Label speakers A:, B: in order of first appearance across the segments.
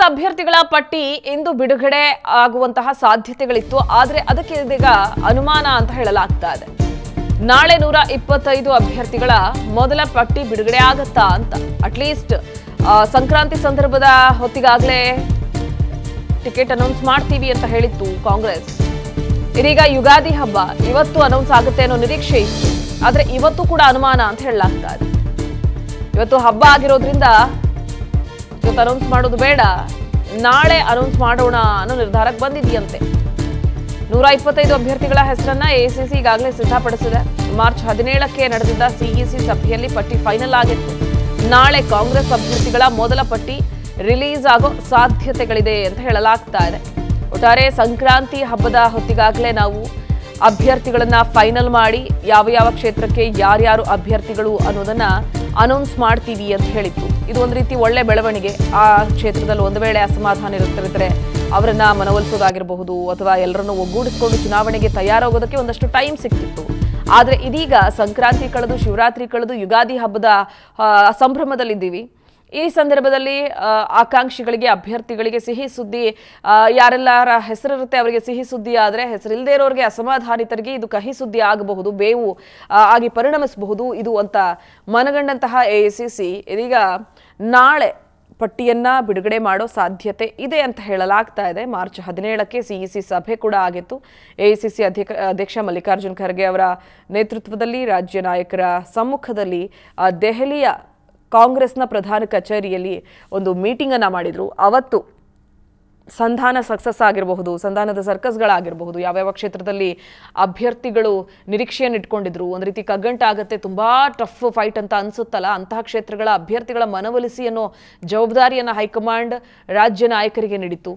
A: ಅಭ್ಯರ್ಥಿಗಳ ಪಟ್ಟಿ ಇಂದು ಬಿಡುಗಡೆ ಆಗುವಂತಹ ಸಾಧ್ಯತೆಗಳಿತ್ತು ಆದರೆ ಅದಕ್ಕೆ ಇದೀಗ ಅನುಮಾನ ಅಂತ ಹೇಳಲಾಗ್ತಾ ಇದೆ ನಾಳೆ ನೂರ ಇಪ್ಪತ್ತೈದು ಅಭ್ಯರ್ಥಿಗಳ ಮೊದಲ ಪಟ್ಟಿ ಬಿಡುಗಡೆ ಆಗತ್ತಾ ಅಂತ ಅಟ್ಲೀಸ್ಟ್ ಸಂಕ್ರಾಂತಿ ಸಂದರ್ಭದ ಹೊತ್ತಿಗಾಗಲೇ ಟಿಕೆಟ್ ಅನೌನ್ಸ್ ಮಾಡ್ತೀವಿ ಅಂತ ಹೇಳಿತ್ತು ಕಾಂಗ್ರೆಸ್ ಇದೀಗ ಯುಗಾದಿ ಹಬ್ಬ ಇವತ್ತು ಅನೌನ್ಸ್ ಆಗುತ್ತೆ ಅನ್ನೋ ನಿರೀಕ್ಷೆ ಇತ್ತು ಆದ್ರೆ ಇವತ್ತು ಕೂಡ ಅನುಮಾನ ಅಂತ ಹೇಳಲಾಗ್ತಾ ಇದೆ ಇವತ್ತು ಹಬ್ಬ ಆಗಿರೋದ್ರಿಂದ ಇವತ್ತು ಅನೌನ್ಸ್ ಮಾಡೋದು ಬೇಡ ನಾಳೆ ಅನೌನ್ಸ್ ಮಾಡೋಣ ಅನ್ನೋ ನಿರ್ಧಾರಕ್ಕೆ ಬಂದಿದೆಯಂತೆ ನೂರ ಇಪ್ಪತ್ತೈದು ಅಭ್ಯರ್ಥಿಗಳ ಹೆಸರನ್ನ ಎಸಿಸಿ ಈಗಾಗಲೇ ಸಿದ್ಧಪಡಿಸಿದೆ ಮಾರ್ಚ್ ಹದಿನೇಳಕ್ಕೆ ನಡೆದಿದ್ದ ಸಿಇಸಿ ಸಭೆಯಲ್ಲಿ ಪಟ್ಟಿ ಫೈನಲ್ ಆಗಿತ್ತು ನಾಳೆ ಕಾಂಗ್ರೆಸ್ ಅಭ್ಯರ್ಥಿಗಳ ಮೊದಲ ಪಟ್ಟಿ ರಿಲೀಸ್ ಆಗೋ ಸಾಧ್ಯತೆಗಳಿದೆ ಅಂತ ಹೇಳಲಾಗ್ತಾ ಇದೆ ಒಟ್ಟಾರೆ ಸಂಕ್ರಾಂತಿ ಹಬ್ಬದ ಹೊತ್ತಿಗಾಗಲೇ ನಾವು ಅಭ್ಯರ್ಥಿಗಳನ್ನ ಫೈನಲ್ ಮಾಡಿ ಯಾವ ಯಾವ ಕ್ಷೇತ್ರಕ್ಕೆ ಯಾರ್ಯಾರು ಅಭ್ಯರ್ಥಿಗಳು ಅನ್ನೋದನ್ನ ಅನೌನ್ಸ್ ಮಾಡ್ತೀವಿ ಅಂತ ಹೇಳಿತ್ತು ಇದು ಒಂದು ರೀತಿ ಒಳ್ಳೆ ಬೆಳವಣಿಗೆ ಆ ಕ್ಷೇತ್ರದಲ್ಲಿ ಒಂದು ವೇಳೆ ಅಸಮಾಧಾನ ಇರುತ್ತಿರ್ತಾರೆ ಅವರನ್ನ ಮನವೊಲಿಸೋದಾಗಿರಬಹುದು ಅಥವಾ ಎಲ್ಲರನ್ನು ಒಗ್ಗೂಡಿಸಿಕೊಂಡು ಚುನಾವಣೆಗೆ ತಯಾರಾಗೋದಕ್ಕೆ ಒಂದಷ್ಟು ಟೈಮ್ ಸಿಕ್ತಿತ್ತು ಆದರೆ ಇದೀಗ ಸಂಕ್ರಾಂತಿ ಕಳೆದು ಶಿವರಾತ್ರಿ ಕಳೆದು ಯುಗಾದಿ ಹಬ್ಬದ ಆ, ಸಂಭ್ರಮದಲ್ಲಿದ್ದೀವಿ ಈ ಸಂದರ್ಭದಲ್ಲಿ ಆ, ಆಕಾಂಕ್ಷಿಗಳಿಗೆ ಅಭ್ಯರ್ಥಿಗಳಿಗೆ ಸಿಹಿ ಸುದ್ದಿ ಆ, ಯಾರೆಲ್ಲರ ಹೆಸರಿರುತ್ತೆ ಅವರಿಗೆ ಸಿಹಿ ಸುದ್ದಿ ಆದರೆ ಹೆಸರಿಲ್ಲದೆ ಇರೋರಿಗೆ ಅಸಮಾಧಾನಿತರಿಗೆ ಇದು ಕಹಿ ಸುದ್ದಿ ಆಗಬಹುದು ಬೇವು ಆ, ಆಗಿ ಪರಿಣಮಿಸಬಹುದು ಇದು ಅಂತ ಮನಗಂಡಂತಹ ಎ ಇದೀಗ ನಾಳೆ ಪಟ್ಟಿಯನ್ನ ಬಿಡುಗಡೆ ಮಾಡೋ ಸಾಧ್ಯತೆ ಇದೆ ಅಂತ ಹೇಳಲಾಗ್ತಾ ಇದೆ ಮಾರ್ಚ್ ಹದಿನೇಳಕ್ಕೆ ಸಿಇಸಿ ಸಭೆ ಕೂಡ ಆಗಿತ್ತು ಎಐಸಿಸಿ ಅಧ್ಯಕ್ಷ ಅಧ್ಯಕ್ಷ ಮಲ್ಲಿಕಾರ್ಜುನ್ ಖರ್ಗೆ ಅವರ ನೇತೃತ್ವದಲ್ಲಿ ರಾಜ್ಯ ನಾಯಕರ ಸಮ್ಮುಖದಲ್ಲಿ ಆ, ದೆಹಲಿಯ ಕಾಂಗ್ರೆಸ್ನ ಪ್ರಧಾನ ಕಚೇರಿಯಲ್ಲಿ ಒಂದು ಮೀಟಿಂಗ್ ಅನ್ನ ಮಾಡಿದ್ರು ಅವತ್ತು ಸಂಧಾನ ಸಕ್ಸಸ್ ಆಗಿರಬಹುದು ಸಂಧಾನದ ಸರ್ಕಸ್ಗಳಾಗಿರಬಹುದು ಯಾವ್ಯಾವ ಕ್ಷೇತ್ರದಲ್ಲಿ ಅಭ್ಯರ್ಥಿಗಳು ನಿರೀಕ್ಷೆಯನ್ನು ಇಟ್ಕೊಂಡಿದ್ರು ಒಂದು ರೀತಿ ಕಗ್ಗಂಟ ಆಗತ್ತೆ ತುಂಬಾ ಟಫ್ ಫೈಟ್ ಅಂತ ಅನ್ಸುತ್ತಲ್ಲ ಅಂತಹ ಕ್ಷೇತ್ರಗಳ ಅಭ್ಯರ್ಥಿಗಳ ಮನವೊಲಿಸಿ ಅನ್ನೋ ಜವಾಬ್ದಾರಿಯನ್ನ ಹೈಕಮಾಂಡ್ ರಾಜ್ಯ ನಾಯಕರಿಗೆ ನೀಡಿತ್ತು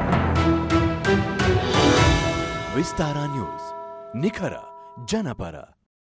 B: ವಿಸ್ತಾರ ನ್ಯೂಸ್ ನಿಖರ ಜನಪರ